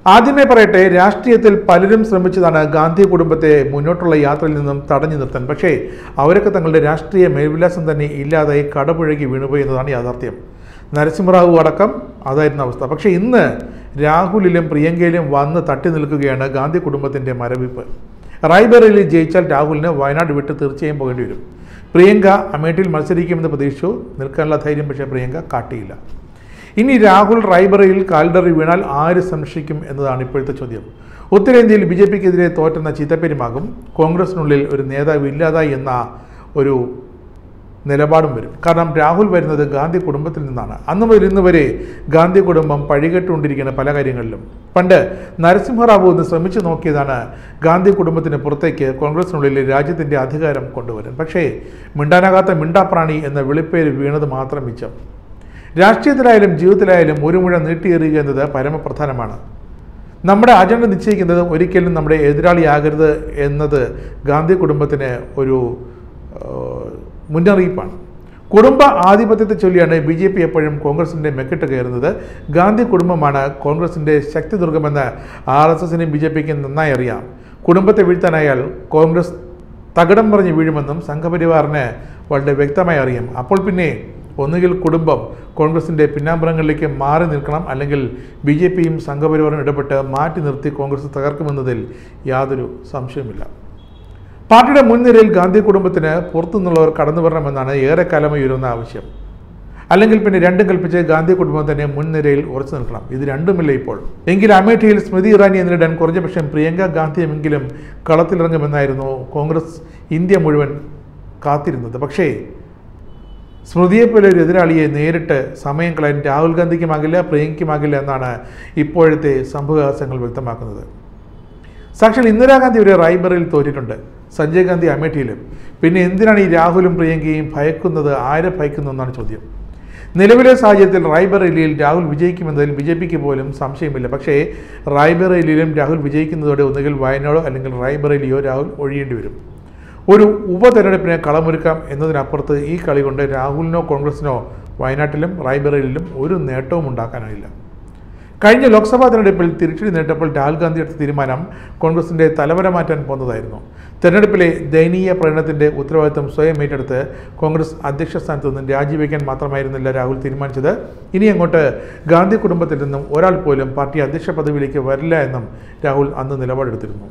ആദ്യമേ പറയട്ടെ രാഷ്ട്രീയത്തിൽ പലരും ശ്രമിച്ചതാണ് ഗാന്ധി കുടുംബത്തെ മുന്നോട്ടുള്ള യാത്രയിൽ നിന്നും തടഞ്ഞു നിർത്താൻ പക്ഷേ അവരൊക്കെ തങ്ങളുടെ രാഷ്ട്രീയ മേൽവിലാസം തന്നെ ഇല്ലാതായി കടപുഴകി വീണുപോയി എന്നതാണ് യാഥാർത്ഥ്യം നരസിംഹറാവു അടക്കം അതായിരുന്നു അവസ്ഥ പക്ഷേ ഇന്ന് രാഹുലിലും പ്രിയങ്കയിലും വന്ന് തട്ടി നിൽക്കുകയാണ് ഗാന്ധി കുടുംബത്തിൻ്റെ മരവിപ്പ് റായ്ബറേലിയിൽ ജയിച്ചാൽ രാഹുലിന് വയനാട് വിട്ട് തീർച്ചയായും പോകേണ്ടി വരും പ്രിയങ്ക അമേഠിയിൽ മത്സരിക്കുമെന്ന് പ്രതീക്ഷിച്ചു നിൽക്കാനുള്ള ധൈര്യം പക്ഷേ പ്രിയങ്ക കാട്ടിയില്ല ഇനി രാഹുൽ റായ്ബറയിൽ കാൽഡറി വീണാൽ ആര് സംരക്ഷിക്കും എന്നതാണ് ഇപ്പോഴത്തെ ചോദ്യം ഉത്തരേന്ത്യയിൽ ബി ജെ പിക്കെതിരെ തോറ്റെന്ന ചീത്തപ്പെരുമാകും കോൺഗ്രസിനുള്ളിൽ ഒരു നേതാവ് ഇല്ലാതായി എന്ന ഒരു നിലപാടും വരും കാരണം രാഹുൽ വരുന്നത് ഗാന്ധി കുടുംബത്തിൽ നിന്നാണ് അന്ന് മുതൽ ഇന്ന് വരെ ഗാന്ധി കുടുംബം പഴികെട്ടുകൊണ്ടിരിക്കുന്ന പല കാര്യങ്ങളിലും പണ്ട് നരസിംഹറാവു ഒന്ന് ശ്രമിച്ചു നോക്കിയതാണ് ഗാന്ധി കുടുംബത്തിന് പുറത്തേക്ക് കോൺഗ്രസിനുള്ളിൽ രാജ്യത്തിൻ്റെ അധികാരം കൊണ്ടുവരാൻ പക്ഷേ മിണ്ടാനാകാത്ത മിണ്ടാപ്രാണി എന്ന വിളിപ്പേര് വീണത് മാത്രം മിച്ചം രാഷ്ട്രീയത്തിലായാലും ജീവിതത്തിലായാലും ഒരു മുഴ നീട്ടിയെറിയുക എന്നത് പരമപ്രധാനമാണ് നമ്മുടെ അജണ്ട നിശ്ചയിക്കുന്നത് ഒരിക്കലും നമ്മുടെ എതിരാളിയാകരുത് എന്നത് ഗാന്ധി കുടുംബത്തിന് ഒരു ഏഹ്, മുന്നറിയിപ്പാണ് കുടുംബ ആധിപത്യത്തെ ചൊല്ലിയാണ് ബി ജെ പി എപ്പോഴും കോൺഗ്രസിൻ്റെ മെക്കിട്ട് കയറുന്നത് ഗാന്ധി കുടുംബമാണ് കോൺഗ്രസിൻ്റെ ശക്തി ദുർഗമെന്ന് ആർ എസ് എസിനും ബി ജെ പിക്കും നന്നായി അറിയാം കുടുംബത്തെ വീഴ്ത്താനായാൽ കോൺഗ്രസ് തകിടം പറഞ്ഞ് വീഴുമെന്നും സംഘപരിവാറിന് വളരെ വ്യക്തമായി അറിയാം അപ്പോൾ പിന്നെ ഒന്നുകിൽ കുടുംബം കോൺഗ്രസിൻ്റെ പിന്നാമ്പുറങ്ങളിലേക്ക് മാറി നിൽക്കണം അല്ലെങ്കിൽ ബി ജെ പിയും സംഘപരിവാറും ഇടപെട്ട് മാറ്റി നിർത്തി കോൺഗ്രസ് തകർക്കുമെന്നതിൽ യാതൊരു സംശയവുമില്ല പാർട്ടിയുടെ മുൻനിരയിൽ ഗാന്ധി കുടുംബത്തിന് പുറത്തുനിന്നുള്ളവർ കടന്നു വരണമെന്നാണ് ഏറെക്കാലമായി ഉയരുന്ന ആവശ്യം അല്ലെങ്കിൽ പിന്നെ രണ്ടും കൽപ്പിച്ച് ഗാന്ധി കുടുംബം തന്നെ മുൻനിരയിൽ ഉറച്ചു നിൽക്കണം ഇത് രണ്ടുമില്ല ഇപ്പോൾ എങ്കിൽ അമേഠിയിൽ സ്മൃതി ഇറാനിയെ നേരിടാൻ കുറഞ്ഞ പക്ഷം പ്രിയങ്ക ഗാന്ധിയുമെങ്കിലും കളത്തിലിറങ്ങുമെന്നായിരുന്നു കോൺഗ്രസ് ഇന്ത്യ മുഴുവൻ കാത്തിരുന്നത് പക്ഷേ സ്മൃതിയെപ്പോലെ ഒരു എതിരാളിയെ നേരിട്ട് സമയം കളയാൻ രാഹുൽ ഗാന്ധിക്കുമാകില്ല പ്രിയങ്കയ്ക്കുമാകില്ല എന്നാണ് ഇപ്പോഴത്തെ സംഭവവികാസങ്ങൾ വ്യക്തമാക്കുന്നത് സാക്ഷാൽ ഇന്ദിരാഗാന്ധി ഒരു റായ്ബറിൽ തോറ്റിട്ടുണ്ട് സഞ്ജയ് ഗാന്ധി അമേഠിയിലും പിന്നെ എന്തിനാണ് ഈ രാഹുലും പ്രിയങ്കയും ഭയക്കുന്നത് ആരെ ഭയക്കുന്നു എന്നാണ് ചോദ്യം നിലവിലെ സാഹചര്യത്തിൽ റായ്ബറേലിയിൽ രാഹുൽ വിജയിക്കുമെന്നതിൽ ബി ജെ പിക്ക് പോലും സംശയമില്ല പക്ഷേ റായ്ബറേലിയിലും രാഹുൽ വിജയിക്കുന്നതോടെ ഒന്നുകിൽ വയനാടോ അല്ലെങ്കിൽ റായ്ബറേലിയോ രാഹുൽ ഒഴിയേണ്ടി വരും ഒരു ഉപതെരഞ്ഞെടുപ്പിനെ കളമൊരുക്കാം എന്നതിനപ്പുറത്ത് ഈ കളി കൊണ്ട് രാഹുലിനോ കോൺഗ്രസിനോ വയനാട്ടിലും റായ്ബറേലിയിലും ഒരു നേട്ടവും ഉണ്ടാക്കാനായില്ല കഴിഞ്ഞ ലോക്സഭാ തെരഞ്ഞെടുപ്പിൽ തിരിച്ചടി നേരിട്ടപ്പോൾ രാഹുൽ ഗാന്ധി എടുത്ത തീരുമാനം കോൺഗ്രസിന്റെ തലവര മാറ്റാൻ പോകുന്നതായിരുന്നു തെരഞ്ഞെടുപ്പിലെ ദയനീയ പ്രകടനത്തിന്റെ ഉത്തരവാദിത്തം സ്വയം ഏറ്റെടുത്ത് കോൺഗ്രസ് അധ്യക്ഷ സ്ഥാനത്ത് നിന്നും രാജിവെക്കാൻ മാത്രമായിരുന്നില്ല രാഹുൽ തീരുമാനിച്ചത് ഇനി അങ്ങോട്ട് ഗാന്ധി കുടുംബത്തിൽ നിന്നും ഒരാൾ പോലും പാർട്ടി അധ്യക്ഷ പദവിയിലേക്ക് വരില്ല എന്നും രാഹുൽ അന്ന് നിലപാടെടുത്തിരുന്നു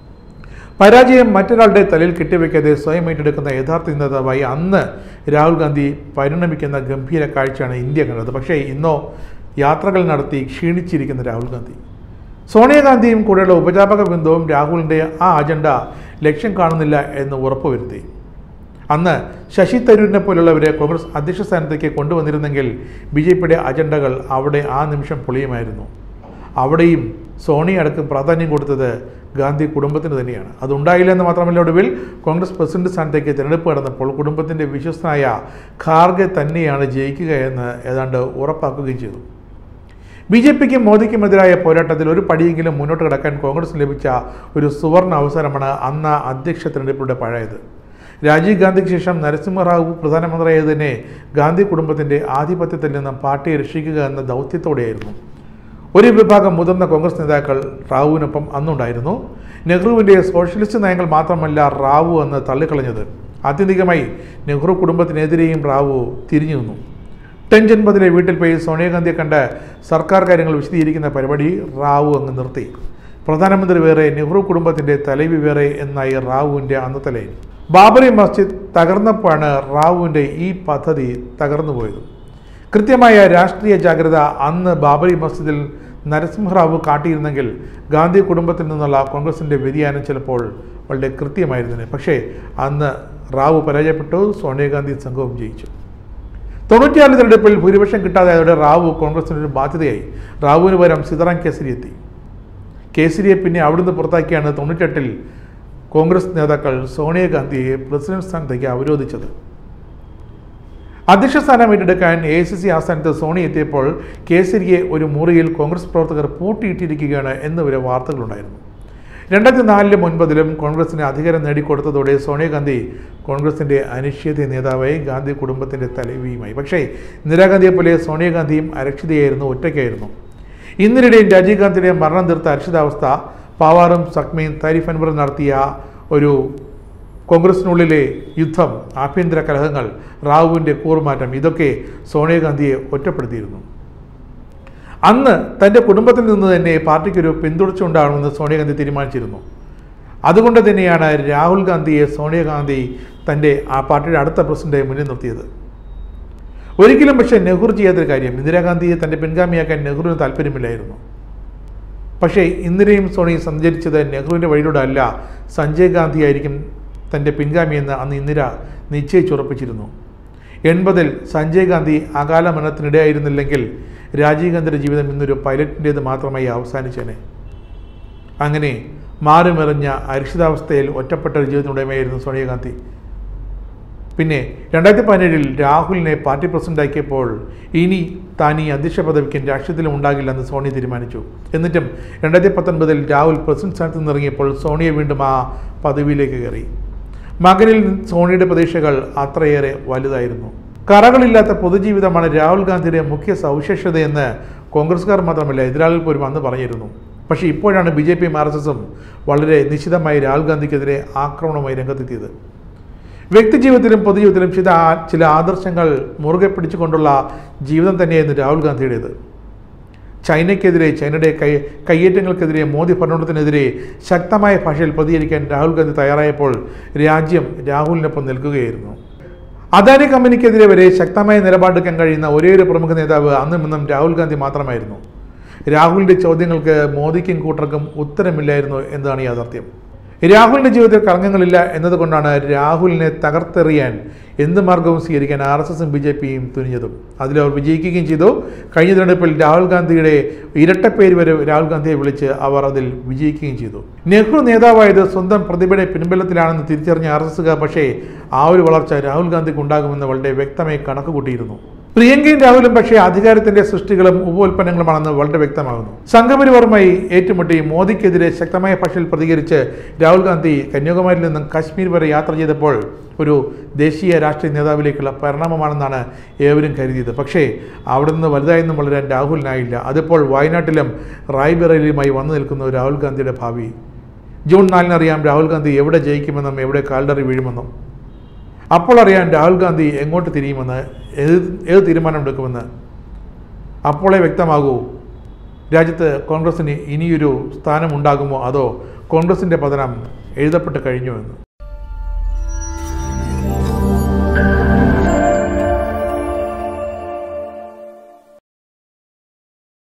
പരാജയം മറ്റൊരാളുടെ തലയിൽ കെട്ടിവെക്കാതെ സ്വയം ഏറ്റെടുക്കുന്ന യഥാർത്ഥ നേതാവായി അന്ന് രാഹുൽ ഗാന്ധി പരിണമിക്കുന്ന ഗംഭീര കാഴ്ചയാണ് ഇന്ത്യ കണ്ടത് പക്ഷേ ഇന്നോ യാത്രകൾ നടത്തി ക്ഷീണിച്ചിരിക്കുന്ന രാഹുൽ ഗാന്ധി സോണിയാഗാന്ധിയും കൂടെയുള്ള ഉപജാപക ബന്ധവും രാഹുലിൻ്റെ ആ അജണ്ട ലക്ഷ്യം കാണുന്നില്ല എന്ന് ഉറപ്പുവരുത്തി അന്ന് ശശി തരൂരിനെ പോലുള്ളവരെ കോൺഗ്രസ് അധ്യക്ഷ സ്ഥാനത്തേക്ക് കൊണ്ടുവന്നിരുന്നെങ്കിൽ ബി ജെ പിയുടെ അജണ്ടകൾ അവിടെ ആ നിമിഷം പൊളിയുമായിരുന്നു അവിടെയും സോണിയ അടക്കം പ്രാധാന്യം കൊടുത്തത് ഗാന്ധി കുടുംബത്തിന് തന്നെയാണ് അതുണ്ടായില്ല എന്ന് മാത്രമല്ല ഒടുവിൽ കോൺഗ്രസ് പ്രസിഡന്റ് സ്ഥാനത്തേക്ക് തിരഞ്ഞെടുപ്പ് നടന്നപ്പോൾ കുടുംബത്തിൻ്റെ വിശ്വസ്തനായ ഖാർഗെ തന്നെയാണ് ജയിക്കുക എന്ന് ഏതാണ്ട് ഉറപ്പാക്കുകയും ചെയ്തു ബി ജെ പിക്കും മോദിക്കുമെതിരായ പോരാട്ടത്തിൽ ഒരു പടിയെങ്കിലും മുന്നോട്ട് കടക്കാൻ കോൺഗ്രസ് ലഭിച്ച ഒരു സുവർണ അവസരമാണ് അന്ന് അധ്യക്ഷ തിരഞ്ഞെടുപ്പിലൂടെ പഴയത് രാജീവ് ഗാന്ധിക്ക് ശേഷം നരസിംഹറാവു പ്രധാനമന്ത്രിയായതിനെ ഗാന്ധി കുടുംബത്തിൻ്റെ ആധിപത്യത്തിൽ നിന്നും പാർട്ടിയെ രക്ഷിക്കുക എന്ന ദൗത്യത്തോടെയായിരുന്നു ഒരു വിഭാഗം മുതിർന്ന കോൺഗ്രസ് നേതാക്കൾ റാവുവിനൊപ്പം അന്നുണ്ടായിരുന്നു നെഹ്റുവിൻ്റെ സോഷ്യലിസ്റ്റ് നയങ്ങൾ മാത്രമല്ല റാവു എന്ന് തള്ളിക്കളഞ്ഞത് ആത്യന്തികമായി നെഹ്റു കുടുംബത്തിനെതിരെയും റാവു തിരിഞ്ഞു നിന്നു ടെൻജൻപതിലെ വീട്ടിൽ പോയി സോണിയാഗാന്ധിയെ കണ്ട് സർക്കാർ കാര്യങ്ങൾ വിശദീകരിക്കുന്ന പരിപാടി റാവു അങ്ങ് നിർത്തി പ്രധാനമന്ത്രി വേറെ നെഹ്റു കുടുംബത്തിൻ്റെ തലവി വേറെ എന്നായി റാവുവിൻ്റെ അന്നത്തെ ലൈൻ ബാബറി മസ്ജിദ് തകർന്നപ്പോഴാണ് റാവുവിൻ്റെ ഈ പദ്ധതി തകർന്നുപോയത് കൃത്യമായ രാഷ്ട്രീയ ജാഗ്രത അന്ന് ബാബറി മസ്ജിദിൽ നരസിംഹറാവു കാട്ടിയിരുന്നെങ്കിൽ ഗാന്ധി കുടുംബത്തിൽ നിന്നുള്ള കോൺഗ്രസിൻ്റെ വ്യതിയാനം ചിലപ്പോൾ വളരെ കൃത്യമായിരുന്നേനെ പക്ഷേ അന്ന് റാവു പരാജയപ്പെട്ടു സോണിയാഗാന്ധി സംഘവും ജയിച്ചു തൊണ്ണൂറ്റിയാറ് തെരഞ്ഞെടുപ്പിൽ ഭൂരിപക്ഷം കിട്ടാതായതോടെ റാവു കോൺഗ്രസിന് ഒരു ബാധ്യതയായി റാവുവിന് പകരം സീതാറാം കേസരി എത്തി കേസരിയെ പിന്നെ അവിടുന്ന് പുറത്താക്കിയാണ് തൊണ്ണൂറ്റെട്ടിൽ കോൺഗ്രസ് നേതാക്കൾ സോണിയാഗാന്ധിയെ പ്രസിഡന്റ് സ്ഥാനത്തേക്ക് അവരോധിച്ചത് അധ്യക്ഷ സ്ഥാനം ഏറ്റെടുക്കാൻ എ ഐ സി സി ആസ്ഥാനത്ത് സോണി എത്തിയപ്പോൾ കേസരിയെ ഒരു മുറിയിൽ കോൺഗ്രസ് പ്രവർത്തകർ പൂട്ടിയിട്ടിരിക്കുകയാണ് എന്നിവരെ വാർത്തകളുണ്ടായിരുന്നു രണ്ടായിരത്തി നാലിലും ഒൻപതിലും കോൺഗ്രസിന് അധികാരം നേടിക്കൊടുത്തതോടെ സോണിയാഗാന്ധി കോൺഗ്രസിന്റെ അനിശ്ചിത നേതാവായി ഗാന്ധി കുടുംബത്തിന്റെ തലവിയുമായി പക്ഷേ ഇന്ദിരാഗാന്ധിയെ പോലെ സോണിയാഗാന്ധിയും അരക്ഷിതയായിരുന്നു ഒറ്റയ്ക്കായിരുന്നു ഇന്ദിരയുടെയും രാജീവ് ഗാന്ധിയുടെയും മരണം തീർത്ത അരക്ഷിതാവസ്ഥ പവാറും സക്മയും താരിഫ് അൻവറും നടത്തിയ ഒരു കോൺഗ്രസിനുള്ളിലെ യുദ്ധം ആഭ്യന്തര കലഹങ്ങൾ റാവുവിൻ്റെ കൂറുമാറ്റം ഇതൊക്കെ സോണിയാഗാന്ധിയെ ഒറ്റപ്പെടുത്തിയിരുന്നു അന്ന് തൻ്റെ കുടുംബത്തിൽ നിന്ന് തന്നെ പാർട്ടിക്കൊരു പിന്തുണച്ചുണ്ടാകണമെന്ന് സോണിയാഗാന്ധി തീരുമാനിച്ചിരുന്നു അതുകൊണ്ട് തന്നെയാണ് രാഹുൽ ഗാന്ധിയെ സോണിയാഗാന്ധി തൻ്റെ ആ പാർട്ടിയുടെ അടുത്ത പ്രസിഡന്റായി മുന്നിൽ നിർത്തിയത് ഒരിക്കലും പക്ഷേ നെഹ്റു ചെയ്യാത്തൊരു കാര്യം ഇന്ദിരാഗാന്ധിയെ തൻ്റെ പിൻഗാമിയാക്കാൻ നെഹ്റുവിന് താല്പര്യമില്ലായിരുന്നു പക്ഷേ ഇന്ദിരയും സോണിയും സഞ്ചരിച്ചത് നെഹ്റുവിൻ്റെ വഴിയിലൂടെ അല്ല സഞ്ജയ് ഗാന്ധി ആയിരിക്കും തൻ്റെ പിൻഗാമിയെന്ന് അന്ന് ഇന്ദിര നിശ്ചയിച്ചുറപ്പിച്ചിരുന്നു എൺപതിൽ സഞ്ജയ് ഗാന്ധി അകാല മരണത്തിനിടയായിരുന്നില്ലെങ്കിൽ രാജീവ് ഗാന്ധിയുടെ ജീവിതം ഇന്നൊരു പൈലറ്റിൻ്റേത് മാത്രമായി അവസാനിച്ചേനെ അങ്ങനെ മാറിമറിഞ്ഞ അരിക്ഷിതാവസ്ഥയിൽ ഒറ്റപ്പെട്ട ഒരു ജീവിതത്തിനുടമയായിരുന്നു സോണിയാഗാന്ധി പിന്നെ രണ്ടായിരത്തി പതിനേഴിൽ രാഹുലിനെ പാർട്ടി പ്രസിഡന്റാക്കിയപ്പോൾ ഇനി താൻ ഈ അധ്യക്ഷ പദവിക്കും രാഷ്ട്രീയത്തിലും ഉണ്ടാകില്ലെന്ന് സോണിയ തീരുമാനിച്ചു എന്നിട്ടും രണ്ടായിരത്തി പത്തൊൻപതിൽ രാഹുൽ പ്രസിഡന്റ് സ്ഥാനത്ത് നിന്നിറങ്ങിയപ്പോൾ സോണിയ വീണ്ടും ആ പദവിയിലേക്ക് കയറി മകനിൽ സോണിയുടെ പ്രതീക്ഷകൾ അത്രയേറെ വലുതായിരുന്നു കറകളില്ലാത്ത പൊതുജീവിതമാണ് രാഹുൽ ഗാന്ധിയുടെ മുഖ്യ സവിശേഷതയെന്ന് കോൺഗ്രസ്സുകാർ മാത്രമല്ല എതിരാളികൾ പോലും അന്ന് പറഞ്ഞിരുന്നു പക്ഷേ ഇപ്പോഴാണ് ബി ജെ പിയും ആർ എസ് എസും വളരെ നിശ്ചിതമായി രാഹുൽ ഗാന്ധിക്കെതിരെ ആക്രമണവുമായി രംഗത്തെത്തിയത് വ്യക്തിജീവിതത്തിലും പൊതുജീവിതത്തിലും ചില ആ- ചില ആദർശങ്ങൾ മുറുകെ പിടിച്ചുകൊണ്ടുള്ള ജീവിതം തന്നെയായിരുന്നു രാഹുൽ ഗാന്ധിയുടേത് ചൈനയ്ക്കെതിരെ ചൈനയുടെ കൈ കയ്യേറ്റങ്ങൾക്കെതിരെ മോദി ഭരണത്തിനെതിരെ ശക്തമായ ഭാഷയിൽ പ്രതികരിക്കാൻ രാഹുൽ ഗാന്ധി തയ്യാറായപ്പോൾ രാജ്യം രാഹുലിനൊപ്പം നിൽക്കുകയായിരുന്നു അദാനി കമ്പനിക്കെതിരെ വരെ ശക്തമായ നിലപാടെടുക്കാൻ കഴിയുന്ന ഒരേ ഒരു പ്രമുഖ നേതാവ് അന്നും ഇന്നും രാഹുൽ ഗാന്ധി മാത്രമായിരുന്നു രാഹുലിൻ്റെ ചോദ്യങ്ങൾക്ക് മോദിക്കും കൂട്ടർക്കും ഉത്തരമില്ലായിരുന്നു എന്നതാണ് യാഥാർത്ഥ്യം രാഹുലിൻ്റെ ജീവിതത്തിൽ കളങ്കങ്ങളില്ല എന്നതുകൊണ്ടാണ് രാഹുലിനെ തകർത്തെറിയാൻ എന്ത് മാർഗവും സ്വീകരിക്കാൻ ആർ എസ് എസും ബി ജെ പിയും തുനിഞ്ഞതും അതിലവർ വിജയിക്കുകയും ചെയ്തു കഴിഞ്ഞ തിരഞ്ഞെടുപ്പിൽ രാഹുൽ ഗാന്ധിയുടെ ഇരട്ടപ്പേര് വരെ രാഹുൽ ഗാന്ധിയെ വിളിച്ച് അവർ അതിൽ വിജയിക്കുകയും ചെയ്തു നെഹ്റു നേതാവായത് സ്വന്തം പ്രതിഭയുടെ പിൻബലത്തിലാണെന്ന് തിരിച്ചറിഞ്ഞ ആർ എസ് എസുകാർ പക്ഷേ ആ ഒരു വളർച്ച രാഹുൽ ഗാന്ധിക്ക് ഉണ്ടാകുമെന്ന് വളരെ വ്യക്തമായി കണക്ക് കൂട്ടിയിരുന്നു പ്രിയങ്കയും രാഹുലും പക്ഷേ അധികാരത്തിന്റെ സൃഷ്ടികളും ഉപോൽപ്പന്നങ്ങളുമാണെന്ന് വളരെ വ്യക്തമാകുന്നു സംഘപരിവാറുമായി ഏറ്റുമുട്ടി മോദിക്കെതിരെ ശക്തമായ ഭാഷയിൽ പ്രതികരിച്ച് രാഹുൽ ഗാന്ധി കന്യാകുമാരിയിൽ നിന്നും കാശ്മീർ വരെ യാത്ര ചെയ്തപ്പോൾ ഒരു ദേശീയ രാഷ്ട്രീയ നേതാവിലേക്കുള്ള പരിണാമമാണെന്നാണ് ഏവരും കരുതിയത് പക്ഷേ അവിടെ നിന്ന് വലുതായൊന്നും വളരാൻ രാഹുലിനായില്ല അതിപ്പോൾ വയനാട്ടിലും റായ്ബറേലിയുമായി വന്നു നിൽക്കുന്ന ഒരു രാഹുൽ ഗാന്ധിയുടെ ഭാവി ജൂൺ നാലിനറിയാം രാഹുൽ ഗാന്ധി എവിടെ ജയിക്കുമെന്നും എവിടെ കാൽഡറി വീഴുമെന്നും അപ്പോൾ അറിയാൻ രാഹുൽ ഗാന്ധി എങ്ങോട്ട് തിരിയുമെന്ന് ഏത് ഏത് തീരുമാനമെടുക്കുമെന്ന് അപ്പോളേ വ്യക്തമാകൂ രാജ്യത്ത് കോൺഗ്രസ്സിന് ഇനിയൊരു സ്ഥാനമുണ്ടാകുമോ അതോ കോൺഗ്രസിൻ്റെ പതനം എഴുതപ്പെട്ട് കഴിഞ്ഞു എന്ന്